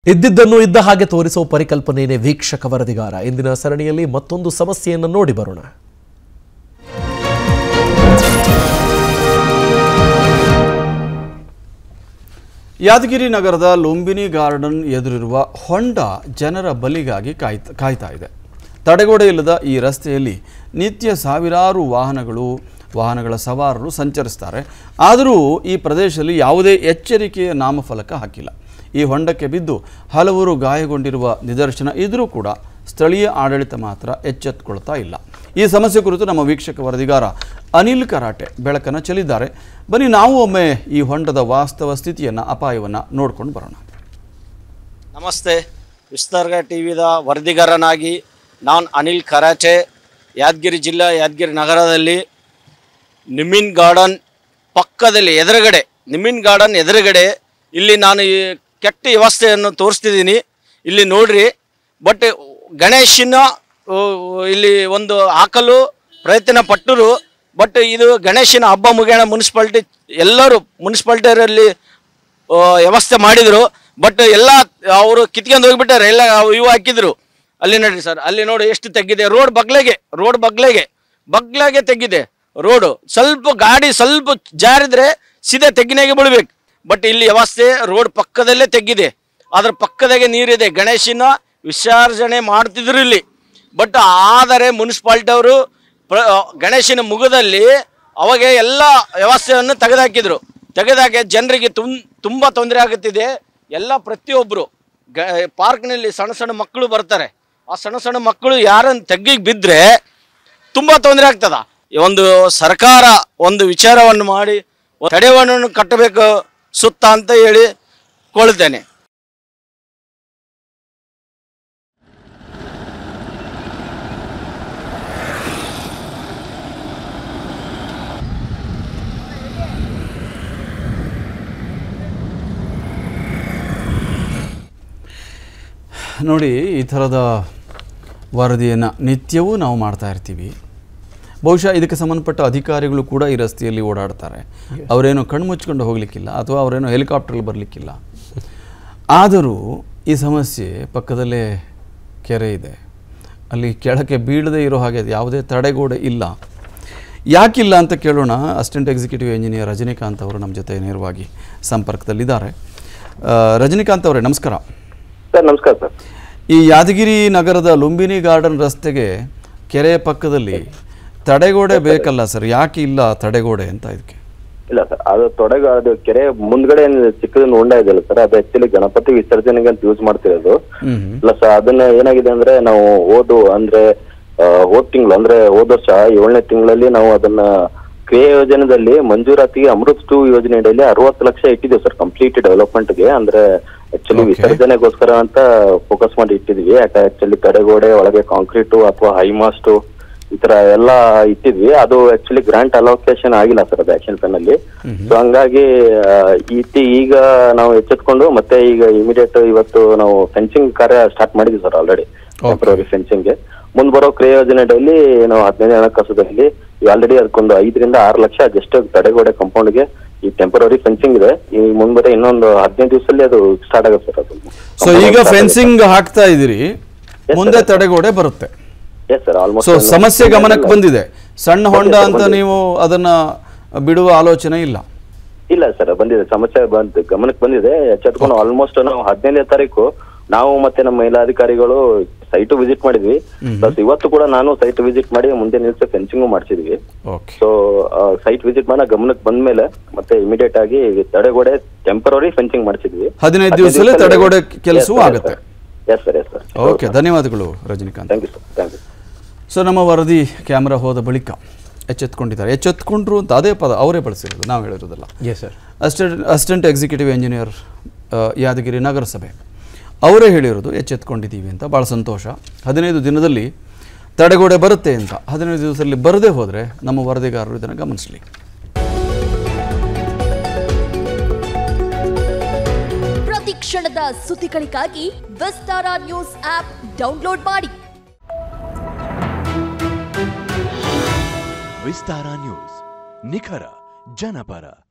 ಇದ್ದಿದ್ದನ್ನು ಇದ್ದ ಹಾಗೆ ತೋರಿಸೋ ಪರಿಕಲ್ಪನೆಯೇ ವೀಕ್ಷಕ ವರದಿಗಾರ ಇಂದಿನ ಸರಣಿಯಲ್ಲಿ ಮತ್ತೊಂದು ಸಮಸ್ಯೆಯನ್ನು ನೋಡಿ ಬರೋಣ ಯಾದಗಿರಿ ನಗರದ ಲುಂಬಿನಿ ಗಾರ್ಡನ್ ಎದುರಿರುವ ಹೊಂಡ ಜನರ ಬಲಿಗಾಗಿ ಕಾಯ್ತ ಕಾಯ್ತಾ ಇದೆ ತಡೆಗೋಡೆ ಇಲ್ಲದ ಈ ರಸ್ತೆಯಲ್ಲಿ ನಿತ್ಯ ಸಾವಿರಾರು ವಾಹನಗಳು ವಾಹನಗಳ ಸವಾರರು ಸಂಚರಿಸ್ತಾರೆ ಆದರೂ ಈ ಪ್ರದೇಶದಲ್ಲಿ ಯಾವುದೇ ಎಚ್ಚರಿಕೆಯ ನಾಮಫಲಕ ಹಾಕಿಲ್ಲ ಈ ಹೊಂಡಕ್ಕೆ ಬಿದ್ದು ಹಲವರು ಗಾಯಗೊಂಡಿರುವ ನಿದರ್ಶನ ಇದ್ರೂ ಕೂಡ ಸ್ಥಳೀಯ ಆಡಳಿತ ಮಾತ್ರ ಎಚ್ಚೆತ್ತುಕೊಳ್ತಾ ಇಲ್ಲ ಈ ಸಮಸ್ಯೆ ಕುರಿತು ನಮ್ಮ ವೀಕ್ಷಕ ವರದಿಗಾರ ಅನಿಲ್ ಕರಾಟೆ ಬೆಳಕನ್ನು ಚೆಲ್ಲಿದ್ದಾರೆ ಬನ್ನಿ ನಾವು ಒಮ್ಮೆ ಈ ಹೊಂಡದ ವಾಸ್ತವ ಸ್ಥಿತಿಯನ್ನು ಅಪಾಯವನ್ನು ನೋಡ್ಕೊಂಡು ಬರೋಣ ನಮಸ್ತೆ ವಿಸ್ತಾರ್ಗ ಟಿ ವಿದ ವರದಿಗಾರನಾಗಿ ನಾನು ಅನಿಲ್ ಕರಾಚೆ ಯಾದಗಿರಿ ಜಿಲ್ಲಾ ಯಾದಗಿರಿ ನಗರದಲ್ಲಿ ನಿಮಿನ್ ಗಾರ್ಡನ್ ಪಕ್ಕದಲ್ಲಿ ಎದುರುಗಡೆ ನಿಮಿನ್ ಗಾರ್ಡನ್ ಎದುರುಗಡೆ ಇಲ್ಲಿ ನಾನು ಈ ಕೆಟ್ಟ ವ್ಯವಸ್ಥೆಯನ್ನು ತೋರಿಸ್ತಿದ್ದೀನಿ ಇಲ್ಲಿ ನೋಡ್ರಿ ಬಟ್ ಗಣೇಶನ ಆ, ಇಲ್ಲಿ ಒಂದು ಹಾಕಲು ಪ್ರಯತ್ನ ಪಟ್ಟರು ಬಟ್ ಇದು ಗಣೇಶನ ಹಬ್ಬ ಮುಗಿಯೋಣ ಮುನ್ಸಿಪಾಲ್ಟಿ ಎಲ್ಲರೂ ಮುನ್ಸಿಪಾಲ್ಟಿಯರಲ್ಲಿ ಆ, ವ್ಯವಸ್ಥೆ ಮಾಡಿದ್ರು ಬಟ್ ಎಲ್ಲ ಅವರು ಕಿತ್ಕೊಂಡು ಹೋಗ್ಬಿಟ್ಟಾರೆ ಎಲ್ಲ ಇವು ಹಾಕಿದ್ರು ಅಲ್ಲಿ ನೋಡ್ರಿ ಸರ್ ಅಲ್ಲಿ ನೋಡಿ ಎಷ್ಟು ತೆಗಿದೆ ರೋಡ್ ಬಗ್ಲೆಗೆ ರೋಡ್ ಬಗ್ಲೆಗೆ ಬಗ್ಲಾಗೆ ತೆಗಿದೆ ರೋಡು ಸ್ವಲ್ಪ ಗಾಡಿ ಸ್ವಲ್ಪ ಜಾರಿದ್ರೆ ಸೀದಾ ತೆಗ್ಗಿನಾಗೆ ಬೀಳ್ಬೇಕು ಬಟ್ ಇಲ್ಲಿ ವ್ಯವಸ್ಥೆ ರೋಡ್ ಪಕ್ಕದಲ್ಲೇ ತೆಗ್ಗಿದೆ ಅದ್ರ ಪಕ್ಕದಾಗೆ ನೀರಿದೆ ಗಣೇಶನ ವಿಸರ್ಜನೆ ಮಾಡ್ತಿದ್ರು ಇಲ್ಲಿ ಬಟ್ ಆದರೆ ಮುನ್ಸಿಪಾಲ್ಟಿ ಅವರು ಪ್ರ ಗಣೇಶನ ಮುಖದಲ್ಲಿ ಅವಾಗ ಎಲ್ಲ ವ್ಯವಸ್ಥೆಯನ್ನು ತೆಗೆದುಹಾಕಿದ್ರು ತೆಗೆದಾಗೆ ಜನರಿಗೆ ತುಂ ತುಂಬ ತೊಂದರೆ ಆಗುತ್ತಿದೆ ಎಲ್ಲ ಪ್ರತಿಯೊಬ್ಬರು ಗ ಪಾರ್ಕ್ನಲ್ಲಿ ಸಣ್ಣ ಸಣ್ಣ ಮಕ್ಕಳು ಬರ್ತಾರೆ ಆ ಸಣ್ಣ ಸಣ್ಣ ಮಕ್ಕಳು ಯಾರನ್ನು ತೆಗ್ಗಿಗೆ ಬಿದ್ದರೆ ತುಂಬ ತೊಂದರೆ ಆಗ್ತದ ಈ ಒಂದು ಸರ್ಕಾರ ಒಂದು ವಿಚಾರವನ್ನು ಮಾಡಿ ತಡೆವನ್ನು ಕಟ್ಟಬೇಕು ಸುತ್ತ ಅಂತ ಹೇಳಿ ಕೊಳ್ತೇನೆ ನೋಡಿ ಈ ಥರದ ವರದಿಯನ್ನು ನಿತ್ಯವೂ ನಾವು ಮಾಡ್ತಾ ಇರ್ತೀವಿ ಬಹುಶಃ ಇದಕ್ಕೆ ಸಂಬಂಧಪಟ್ಟ ಅಧಿಕಾರಿಗಳು ಕೂಡ ಈ ರಸ್ತೆಯಲ್ಲಿ ಓಡಾಡ್ತಾರೆ ಅವರೇನು ಕಣ್ಮುಚ್ಕೊಂಡು ಹೋಗಲಿಕ್ಕಿಲ್ಲ ಅಥವಾ ಅವರೇನು ಹೆಲಿಕಾಪ್ಟ್ರಲ್ಲಿ ಬರಲಿಕ್ಕಿಲ್ಲ ಆದರೂ ಈ ಸಮಸ್ಯೆ ಪಕ್ಕದಲ್ಲೇ ಕೆರೆ ಇದೆ ಅಲ್ಲಿ ಕೆಳಕ್ಕೆ ಬೀಳದೇ ಇರೋ ಹಾಗೆ ಯಾವುದೇ ತಡೆಗೋಡೆ ಇಲ್ಲ ಯಾಕಿಲ್ಲ ಅಂತ ಕೇಳೋಣ ಅಸಿಸ್ಟೆಂಟ್ ಎಕ್ಸಿಕ್ಯೂಟಿವ್ ಇಂಜಿನಿಯರ್ ರಜನಿಕಾಂತ್ ಅವರು ನಮ್ಮ ಜೊತೆ ನೇರವಾಗಿ ಸಂಪರ್ಕದಲ್ಲಿದ್ದಾರೆ ಆ, ರಜನಿಕಾಂತ್ ಅವರೇ ನಮಸ್ಕಾರ ಸರ್ ನಮಸ್ಕಾರ ಸರ್ ಈ ಯಾದಗಿರಿ ನಗರದ ಲುಂಬಿನಿ ಗಾರ್ಡನ್ ರಸ್ತೆಗೆ ಕೆರೆಯ ಪಕ್ಕದಲ್ಲಿ ತಡೆಗೋಡೆ ಬೇಕಲ್ಲ ಸರ್ ಯಾಕೆ ಇಲ್ಲ ತಡೆಗೋಡೆ ಅಂತ ಇದಕ್ಕೆ ಇಲ್ಲ ಸರ್ ಅದು ತೊಡೆಗ ಅದು ಕೆರೆ ಮುಂದ್ಗಡೆ ಏನ್ ಚಿಕ್ಕದೊಂದು ಹೊಂಡ ಇದೆಯಲ್ಲ ಸರ್ ಅದು ಆಕ್ಚುಲಿ ಗಣಪತಿ ವಿಸರ್ಜನೆಗೆ ಅಂತ ಯೂಸ್ ಮಾಡ್ತಿರೋದು ಹ್ಮ್ ಪ್ಲಸ್ ಅದನ್ನ ಏನಾಗಿದೆ ಅಂದ್ರೆ ನಾವು ಓದು ಅಂದ್ರೆ ಆ, ಹೋದ್ ತಿಂಗಳು ಅಂದ್ರೆ ಹೋದ ವರ್ಷ ಏಳನೇ ತಿಂಗಳಲ್ಲಿ ನಾವು ಅದನ್ನ ಕ್ರಿಯಾ ಯೋಜನೆದಲ್ಲಿ ಮಂಜೂರಾತಿಗೆ ಅಮೃತ್ ಟೂ ಯೋಜನೆ ಅಡಿಯಲ್ಲಿ ಅರವತ್ತು ಲಕ್ಷ ಇಟ್ಟಿದ್ದೀವಿ ಸರ್ ಕಂಪ್ಲೀಟ್ ಡೆವಲಪ್ಮೆಂಟ್ ಗೆ ಅಂದ್ರೆ ಆಕ್ಚುಲಿ Okay. ವಿಸರ್ಜನೆಗೋಸ್ಕರ ಅಂತ ಫೋಕಸ್ ಮಾಡಿ ಇಟ್ಟಿದ್ವಿ ಯಾಕೆ ಆಕ್ಚುಲಿ ತಡೆಗೋಡೆ ಒಳಗೆ ಕಾಂಕ್ರೀಟು ಅಥವಾ ಹೈಮಾಸ್ಟು ಈ ತರ ಎಲ್ಲ ಇಟ್ಟಿದ್ವಿ ಅದು ಆಕ್ಚುಲಿ ಗ್ರಾಂಟ್ ಅಲೋಕೇಶನ್ ಆಗಿಲ್ಲ ಸರ್ ಅದು ಆಕ್ಷನ್ ಪ್ಲಾನ್ ಅಲ್ಲಿ ಸೊ ಹಂಗಾಗಿ ಆ, ಇತ್ತಿ ಈಗ ನಾವು ಎಚ್ಚೆತ್ಕೊಂಡು ಮತ್ತೆ ಈಗ ಇಮಿಡಿಯೇಟ್ ಇವತ್ತು ನಾವು ಫೆನ್ಸಿಂಗ್ ಕಾರ್ಯ ಸ್ಟಾರ್ಟ್ ಮಾಡಿದ್ವಿ ಸರ್ ಆಲ್ರೆಡಿ ಟೆಂಪ್ರವರಿ ಫೆನ್ಸಿಂಗ್ ಗೆ ಮುಂದ್ ಬರೋ ಕ್ರಿಯಾ ಯೋಜನೆಯಲ್ಲಿ ನಾವು ಹದಿನೈದು ಹಣಕಾಸದಲ್ಲಿ ಆಲ್ರೆಡಿ ಅದಕ್ಕೊಂದು ಐದರಿಂದ ಆರು ಲಕ್ಷ ಜಸ್ಟ್ ತಡೆಗೋಡೆ compound ಗೆ ಈ ಟೆಂಪರರಿ ಫೆನ್ಸಿಂಗ್ ಇದೆ ಈ ಮುಂದೆ ಇನ್ನೊಂದು ಹದಿನೈದು ದಿವಸದಲ್ಲಿ ಅದು ಸ್ಟಾರ್ಟ್ ಆಗುತ್ತೆ ಸರ್ ಅದು ಸೊ ಈಗ ಫೆನ್ಸಿಂಗ್ ಹಾಕ್ತಾ ಇದ್ದೀರಿ ಮುಂದೆ ತಡೆಗೋಡೆ ಬರುತ್ತೆ ಎಸ್ ಸರ್ ಆಲ್ಮೋಸ್ಟ್ ಸೊ ಸಮಸ್ಯೆ ಗಮನಕ್ಕೆ ಬಂದಿದೆ ಸಣ್ಣ ಹೊಂಡ ಅಂತ ನೀವು ಅದನ್ನ ಬಿಡುವ ಆಲೋಚನೆ ಇಲ್ಲ ಇಲ್ಲ ಸರ್ ಬಂದಿದೆ ಸಮಸ್ಯೆ ಬಂದ್ ಗಮನಕ್ಕೆ ಬಂದಿದೆ ಎಚ್ಚೆತ್ಕೊಂಡು ಆಲ್ಮೋಸ್ಟ್ ನಾವು ಹದಿನೈದನೇ ತಾರೀಕು ನಾವು ಮತ್ತೆ ನಮ್ಮ ಮೇಲಾಧಿಕಾರಿಗಳು ಸೈಟ್ ವಿಸಿಟ್ ಮಾಡಿದ್ವಿ ಪ್ಲಸ್ ಇವತ್ತು ಕೂಡ ನಾನು ಸೈಟ್ ವಿಸಿಟ್ ಮಾಡಿ ಮುಂದೆ ನಿಲ್ಸಿ ಫೆನ್ಸಿಂಗು ಮಾಡಿಸಿದ್ವಿ ಓಕೆ ಸೊ ಸೈಟ್ ವಿಸಿಟ್ ಮಾಡಿ ಗಮನಕ್ಕೆ ಬಂದ್ಮೇಲೆ ಮತ್ತೆ ಇಮಿಡಿಯೇಟ್ ಆಗಿ ತಡೆಗೋಡೆ ಟೆಂಪರರಿ ಫೆನ್ಸಿಂಗ್ ಮಾಡಿಸಿದ್ವಿ ಹದಿನೈದು ದಿವಸದಲ್ಲಿ ತಡೆಗೋಡೆ ಕೆಲಸವೂ ಆಗುತ್ತೆ yes sir yes sir okay ಧನ್ಯವಾದಗಳು Rajinikanth thank you sir thank you so ನಮ್ಮ ವರದಿ ಕ್ಯಾಮ್ರಾ ಹೋದ ಬಳಿಕ ಎಚ್ಚೆತ್ಕೊಂಡಿದ್ದಾರೆ ಎಚ್ಚೆತ್ಕೊಂಡ್ರು ಅಂತ ಅದೇ ಪದ ಅವರೇ ಬಳಸಿರೋದು ನಾವು ಹೇಳಿರೋದಲ್ಲ yes sir assistant assistant executive engineer ಆ, ಯಾದಗಿರಿ ನಗರಸಭೆ ಅವರೇ ಹೇಳಿರೋದು ಎಚ್ಚೆತ್ಕೊಂಡಿದ್ದೀವಿ ಅಂತ ಭಾಳ ಸಂತೋಷ ಹದಿನೈದು ದಿನದಲ್ಲಿ ತಡೆಗೋಡೆ ಬರುತ್ತೆ ಅಂತ ಹದಿನೈದು ದಿವಸದಲ್ಲಿ ಬರದೇ ಹೋದರೆ ನಮ್ಮ ವರದಿಗಾರರು ಇದನ್ನು ಗಮನಿಸಲಿ ಪ್ರತಿ ಕ್ಷಣದ ಸುದ್ದಿಗಳಿಗಾಗಿ ವಿಸ್ತಾರ ನ್ಯೂಸ್ ಆಪ್ ಡೌನ್ಲೋಡ್ ಮಾಡಿ ವಿಸ್ತಾರ ನ್ಯೂಸ್ ನಿಖರ ಜನಪರ